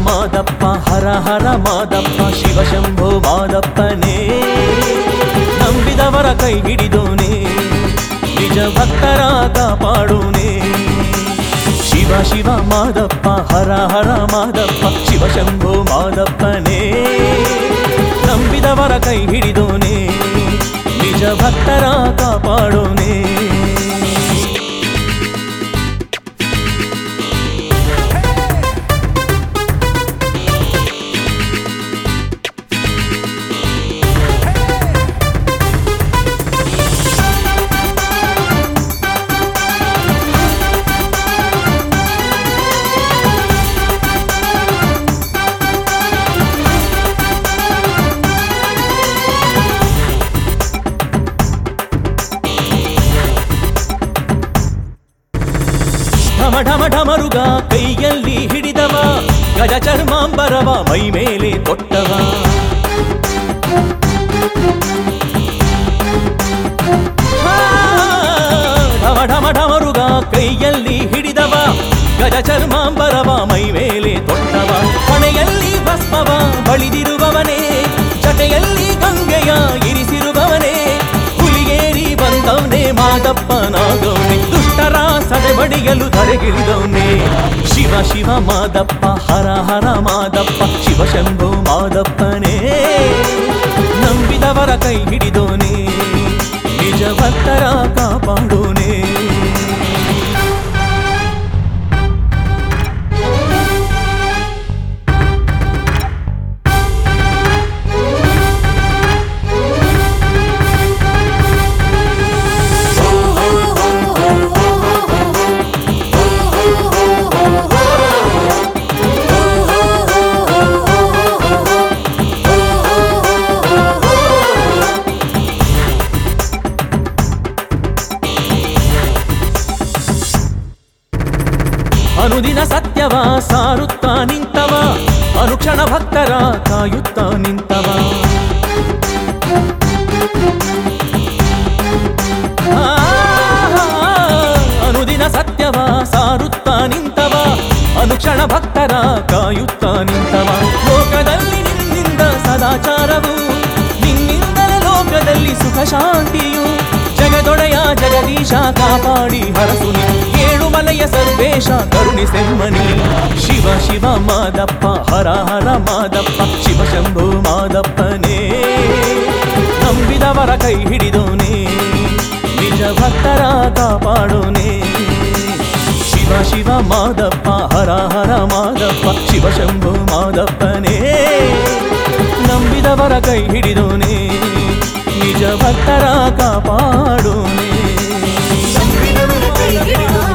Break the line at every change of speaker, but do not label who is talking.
ಮಾದಪ್ಪ ಹರ ಹರ ಮಾದಪ್ಪ ಶಿವ ಶಂಭೋ ಮಾದಪ್ಪನೇ ನಂಬಿದವರ ಕೈ ಹಿಡಿದೋನೆ ನಿಜ ಭಕ್ತರ ಕಾಪಾಡೋನೆ ಶಿವ ಶಿವ ಮಾದಪ್ಪ ಹರ ಹರ ಮಾದಪ್ಪ ಶಿವ ಶಂಭೋ ಮಾದಪ್ಪನೇ ನಂಬಿದವರ ಕೈ ಹಿಡಿದೋನೆ ನಿಜ ಭಕ್ತರ ಕಾಪಾಡೋನೆ ಢಮ ಢಮ ಢಮರುಗ ಕೈಯಲ್ಲಿ ಹಿಡಿದವ ಗಜ ಚರ್ಮಾಂಬರವ ಮೈ ಮೇಲೆ ತೊಟ್ಟವ ಆ, ಢಮ ಢಮ ಢಮರುಗ ಕೈಯಲ್ಲಿ ಹಿಡಿದವ ಗಜ ಚರ್ಮಾಂಬರವ ಮೈ ಮೇಲೆ ತೊಟ್ಟವ ಹೊಣೆಯಲ್ಲಿ ಭಸ್ಮವ ಬಳಿದಿರುವವನೇ ಜಟೆಯಲ್ಲಿ ಗಂಗೆಯ ಇರಿಸಿರುವವನೇ ಹುಲಿಗೇರಿ ಬಂದವನೇ ಮಾದಪ್ಪನಾಗವನೇ ದುಷ್ಟರ ಸಡೆಬಡಿಯಲು ಧರೆಗಿಳಿದವನೇ ಶಿವ ಶಿವ ಮಾದಪ್ಪ ಹರ ಹರ ಮಾದಪ್ಪ ಶಿವ ಶಂಭು ಮಾದಪ್ಪನೇ ನಂಬಿದವರ ಕೈ ಹಿಡಿದೋನೇ ನಿಜ ಭಕ್ತರ ಕಾಪಾಡೋನೇ ಅನುದಿನ ಸತ್ಯವ ಸಾರುತ್ತಾ ನಿಂತವ ಅನುಕ್ಷಣ ಭಕ್ತರ ಕಾಯುತ್ತಾ ನಿಂತವ ಆ, ಅನುದಿನ ಸತ್ಯವ ಸಾರುತ್ತಾ ನಿಂತವ ಅನುಕ್ಷಣ ಭಕ್ತರ ಕಾಯುತ್ತಾ ನಿಂತವ ಲೋಕದಲ್ಲಿ ನಿನ್ನಿಂದ ಸದಾಚಾರವು ನಿನ್ನಿಂದಲೇ ಲೋಕದಲ್ಲಿ ಸುಖ ಶಾಂತಿಯು ಜಗದೊಡೆಯ ಜಗದೀಶ ಕಾಪಾಡಿ ಹರಸುನಿ ಏಳು ಮಲೆಯ ಸರ್ವೇಶ ಕರುಣಿಸೆಮ್ಮನಿ ಶಿವ ಶಿವ ಮಾದಪ್ಪ ಹರ ಹರ ಮಾದಪ್ಪ ಶಿವ ಶಂಭು ಮಾದಪ್ಪನೇ ನಂಬಿದವರ ಕೈ ಹಿಡಿದೋನೇ ನಿಜ ಭಕ್ತರ ಕಾಪಾಡೋನೇ ಶಿವ ಶಿವ ಮಾದಪ್ಪ ಹರ ಹರ ಮಾದಪ್ಪ ಶಿವ ಶಂಭು ಮಾದಪ್ಪನೇ ನಂಬಿದವರ ಕೈ ಹಿಡಿದೋನೇ ನಿಜ ಭಕ್ತರ ಕಾಪಾಡೋನೇ
ನಂಬಿದವರ ಕೈ ಹಿಡಿದು